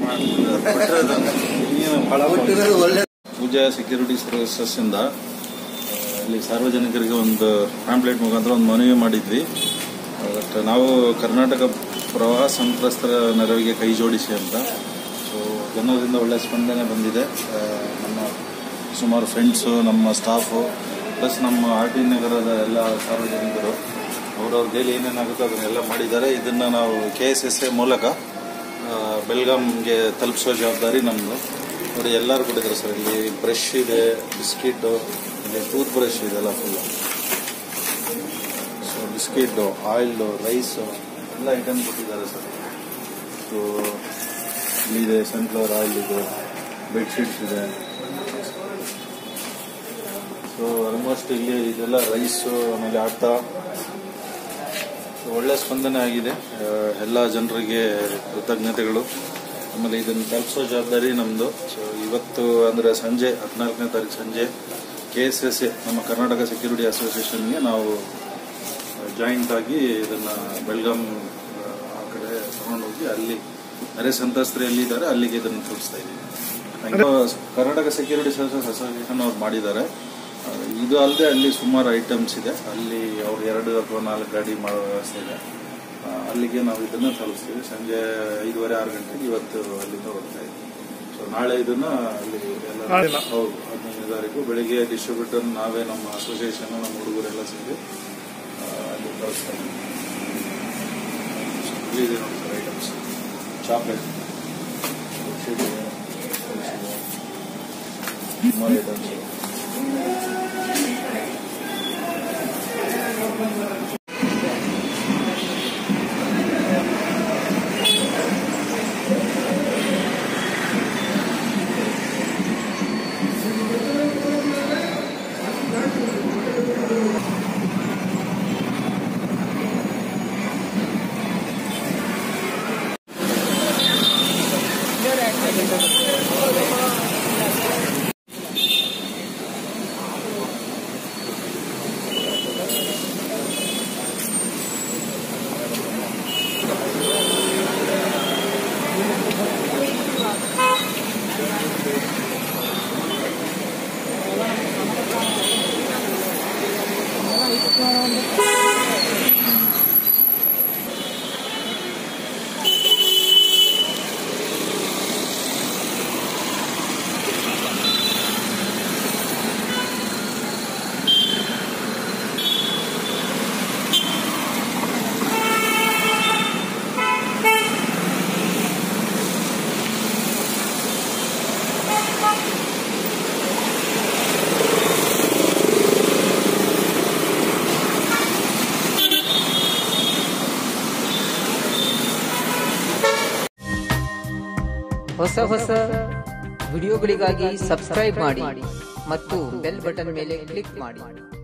ಕೊಟ್ಟಿರೋದು ಒಳ್ಳೆ ಪೂಜಾ security services ಇಂದ ಆ, ಇಲ್ಲಿ ಸಾರ್ವಜನಿಕರಿಗೆ ಒಂದು ಪ್ಯಾಂಪ್ಲೆಟ್ ಮುಖಾಂತರ ಒಂದು ಮನವಿ ಮಾಡಿದ್ವಿ ಬಟ್ ನಾವು ಕರ್ನಾಟಕ ಪ್ರವಾಹ ಸಂತ್ರಸ್ತರ ನೆರವಿಗೆ ಕೈ ಜೋಡಿಸಿ ಅಂತ ಸೊ ಜನರಿಂದ ಒಳ್ಳೆ ಸ್ಪಂದನೆ ಬಂದಿದೆ ಆ, ನಮ್ಮ ಸುಮಾರು ಫ್ರೆಂಡ್ಸು ನಮ್ಮ ಸ್ಟಾಫು ಪ್ಲಸ್ ನಮ್ಮ ಆರ್ ಟಿ ನಗರದ ಎಲ್ಲ ಸಾರ್ವಜನಿಕರು ಅವ್ರವ್ರ ಕೈಲಿ ಏನೇನಾಗುತ್ತೋ ಅದನ್ನೆಲ್ಲ ಮಾಡಿದ್ದಾರೆ ಇದನ್ನು ನಾವು ಕೆ ಎಸ್ ಎಸ್ ಎ ಮೂಲಕ ಆ, ಬೆಲ್ಗಾಮ್ಗೆ ತಲುಪಿಸೋ ಜವಾಬ್ದಾರಿ ನಮ್ಮದು ನೋಡಿ ಎಲ್ಲರೂ ಕೊಟ್ಟಿದ್ದಾರೆ ಸರ್ ಇಲ್ಲಿ ಬ್ರಷ್ ಇದೆ ಬಿಸ್ಕಿಟ್ಟು ಇಲ್ಲಿ ಟೂತ್ ಬ್ರಷ್ ಇದೆಲ್ಲ ಫುಲ್ಲು ಸೊ ಬಿಸ್ಕಿಟ್ಟು ಆಯಿಲ್ಡು ರೈಸು ಎಲ್ಲ ಐಟಮ್ ಕೊಟ್ಟಿದ್ದಾರೆ ಸರ್ ಸೊ ಇಲ್ಲಿದೆ ಸನ್ಫ್ಲವರ್ ಆಯಿಲ್ ಇದೆ ಬೆಡ್ಶೀಟ್ಸ್ ಇದೆ ಸೊ ಆಲ್ಮೋಸ್ಟ್ ಇಲ್ಲಿ ಇದೆಲ್ಲ ರೈಸು ಆಮೇಲೆ ಆಟ ಸೊ ಒಳ್ಳೆ ಸ್ಪಂದನೆ ಆಗಿದೆ ಆ, ಎಲ್ಲ ಜನರಿಗೆ ಕೃತಜ್ಞತೆಗಳು ಆಮೇಲೆ ಇದನ್ನು ತಲುಪಿಸೋ ಜವಾಬ್ದಾರಿ ನಮ್ಮದು ಸೊ ಇವತ್ತು ಅಂದರೆ ಸಂಜೆ ಹದಿನಾಲ್ಕನೇ ತಾರೀಕು ಸಂಜೆ ಕೆ ಎಸ್ ಎಸ್ ಎ ನಮ್ಮ ಕರ್ನಾಟಕ ಸೆಕ್ಯೂರಿಟಿ ಅಸೋಸಿಯೇಷನ್ಗೆ ನಾವು ಜಾಯಿಂಟ್ ಆಗಿ ಇದನ್ನು ಬೆಳಗಾಂ ಆ, ಆ ಕಡೆ ತಗೊಂಡೋಗಿ ಅಲ್ಲಿ ನೆರೆ ಸಂತ್ರಸ್ತರು ಎಲ್ಲಿದ್ದಾರೆ ಅಲ್ಲಿಗೆ ಇದನ್ನು ತಲುಪಿಸ್ತಾ ಇದ್ದೀವಿ ಹಂಗೆ ಕರ್ನಾಟಕ ಸೆಕ್ಯೂರಿಟಿ ಸರ್ವಿಸಸ್ ಅಸೋಸಿಯೇಷನ್ ಅವ್ರು ಮಾಡಿದ್ದಾರೆ ಆ, ಇದು ಅಲ್ಲದೆ ಅಲ್ಲಿ ಸುಮಾರು ಐಟಮ್ಸ್ ಇದೆ ಅಲ್ಲಿ ಅವ್ರು ಎರಡು ಅಥವಾ ನಾಲ್ಕು ಗಾಡಿ ಮಾಡೋ ವ್ಯವಸ್ಥೆ ಇದೆ ಆ, ಅಲ್ಲಿಗೆ ನಾವು ಇದನ್ನ ತಲುಪಿಸ್ತೀವಿ ಸಂಜೆ ಐದುವರೆ ಆರು ಗಂಟೆಗೆ ಇವತ್ತು ಅಲ್ಲಿಂದ ಹೊರಡ್ತಾ ಇದ್ದೀವಿ ಸೊ ನಾಳೆ ಇದನ್ನ ಅಲ್ಲಿ ಎಲ್ಲ ಹೌದು ಹದಿನೈದನೇ ತಾರೀಕು ಬೆಳಿಗ್ಗೆ ಡಿಸ್ಟ್ರಿಬ್ಯೂಟರ್ ನಾವೇ ನಮ್ಮ ಅಸೋಸಿಯೇಷನ್ ನಮ್ಮ ಹುಡುಗರೆಲ್ಲ ಸೇರಿ ಆ, ಅಲ್ಲಿ ಕಳಿಸ್ತಾ ಇದ್ದೀವಿ ಇಲ್ಲಿ ಇದೆ ನೋಡಿ ಸರ್ ಐಟಮ್ಸ್ ಚಾಕ್ಲೇಟ್ ಬೆಡ್ಶೀಟ್ ಇದೆ ಪರ್ಸ್ ಇದೆ. ಸುಮಾರು ಐಟಮ್ಸ್ ಇದೆ ಹೊಸ ಹೊಸ ವಿಡಿಯೋಗಳಿಗಾಗಿ ಸಬ್ಸ್ಕ್ರೈಬ್ ಮಾಡಿ ಮತ್ತು ಬೆಲ್ ಬಟನ್ ಮೇಲೆ ಕ್ಲಿಕ್ ಮಾಡಿ